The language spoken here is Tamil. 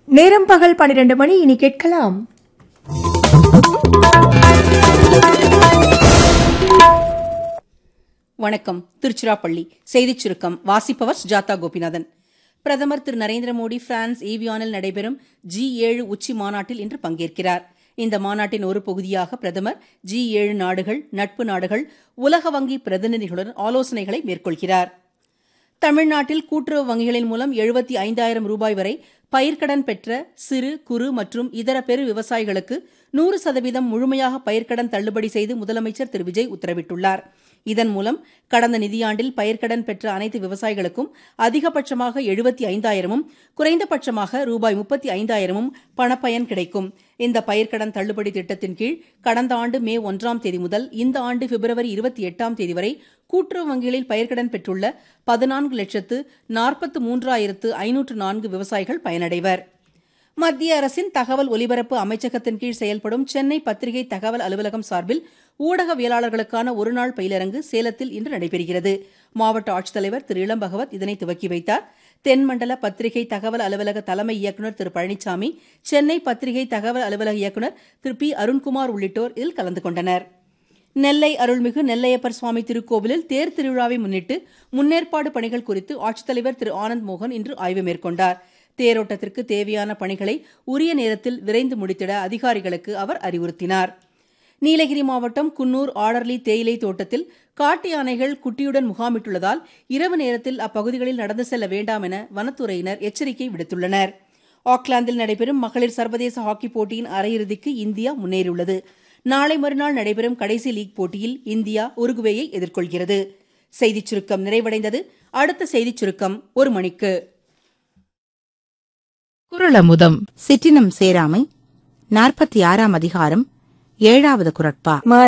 நேரம் பகல் பன்னிரண்டு மணி இனி கேட்கலாம் வணக்கம் திருச்சிராப்பள்ளி செய்திச் சுருக்கம் வாசிப்பவர் சுஜாதா கோபிநாதன் பிரதமர் திரு நரேந்திர மோடி பிரான்ஸ் ஈவியானில் நடைபெறும் ஜி ஏழு உச்சி மாநாட்டில் இன்று பங்கேற்கிறார் இந்த மாநாட்டின் ஒரு பகுதியாக பிரதமர் ஜி ஏழு நாடுகள் நட்பு நாடுகள் உலக வங்கி பிரதிநிதிகளுடன் ஆலோசனைகளை மேற்கொள்கிறார் தமிழ்நாட்டில் கூட்டுறவு வங்கிகளின் மூலம் எழுபத்தி ஐந்தாயிரம் ரூபாய் வரை பயிர்க்கடன் பெற்ற சிறு குறு மற்றும் இதர பெரு விவசாயிகளுக்கு நூறு சதவீதம் முழுமையாக பயிர்க்கடன் தள்ளுபடி செய்து முதலமைச்சர் திரு விஜய் உத்தரவிட்டுள்ளார் இதன் மூலம் கடந்த நிதியாண்டில் பயிர்க்கடன் பெற்ற அனைத்து விவசாயிகளுக்கும் அதிகபட்சமாக எழுபத்தி ஐந்தாயிரமும் குறைந்தபட்சமாக ரூபாய் முப்பத்தி ஐந்தாயிரமும் பணப்பயன் கிடைக்கும் இந்த பயிர்க்கடன் தள்ளுபடி திட்டத்தின் கீழ் கடந்த ஆண்டு மே ஒன்றாம் தேதி முதல் இந்த ஆண்டு பிப்ரவரி இருபத்தி எட்டாம் தேதி வரை கூட்டுறவு வங்கிகளில் பயிர்க்கடன் பெற்றுள்ள பதினான்கு லட்சத்து நாற்பத்து மூன்றாயிரத்து ஐநூற்று நான்கு விவசாயிகள் பயனடைவர் மத்திய அரசின் தகவல் ஒலிபரப்பு அமைச்சகத்தின் கீழ் செயல்படும் சென்னை பத்திரிகை தகவல் அலுவலகம் சார்பில் ஊடகவியலாளர்களுக்கான ஒருநாள் பயிலரங்கு சேலத்தில் இன்று நடைபெறுகிறது மாவட்ட ஆட்சித்தலைவர் திரு இளம் பகவத் இதனை துவக்கி வைத்தார் தென்மண்டல பத்திரிகை தகவல் அலுவலக தலைமை இயக்குநர் திரு பழனிசாமி சென்னை பத்திரிகை தகவல் அலுவலக இயக்குநர் திரு பி அருண்குமார் உள்ளிட்டோர் இதில் கலந்து கொண்டனர் நெல்லை அருள்மிகு நெல்லையப்பர் சுவாமி திருக்கோவிலில் தேர் திருவிழாவை முன்னிட்டு முன்னேற்பாடு பணிகள் குறித்து ஆட்சித்தலைவர் திரு ஆனந்த் மோகன் இன்று ஆய்வு மேற்கொண்டார் தேரோட்டத்திற்கு தேவையான பணிகளை உரிய நேரத்தில் விரைந்து முடித்திட அதிகாரிகளுக்கு அவர் அறிவுறுத்தினார் நீலகிரி மாவட்டம் குன்னூர் ஆடர்லி தேயிலை தோட்டத்தில் காட்டு யானைகள் குட்டியுடன் முகாமிட்டுள்ளதால் இரவு நேரத்தில் அப்பகுதிகளில் நடந்து செல்ல வேண்டாம் என வனத்துறையினர் எச்சரிக்கை விடுத்துள்ளனர் ஆக்லாந்தில் நடைபெறும் மகளிர் சர்வதேச ஹாக்கி போட்டியின் அரையிறுதிக்கு இந்தியா முன்னேறியுள்ளது நாளை மறுநாள் நடைபெறும் கடைசி லீக் போட்டியில் இந்தியா உருகுவேயை எதிர்கொள்கிறது செய்திச் சுருக்கம் நிறைவடைந்தது அடுத்த செய்திச் சுருக்கம் ஒரு மணிக்கு குரலமுதம் சிற்றினம் சேராமை நாற்பத்தி ஆறாம் அதிகாரம் ஏழாவது குரட்பா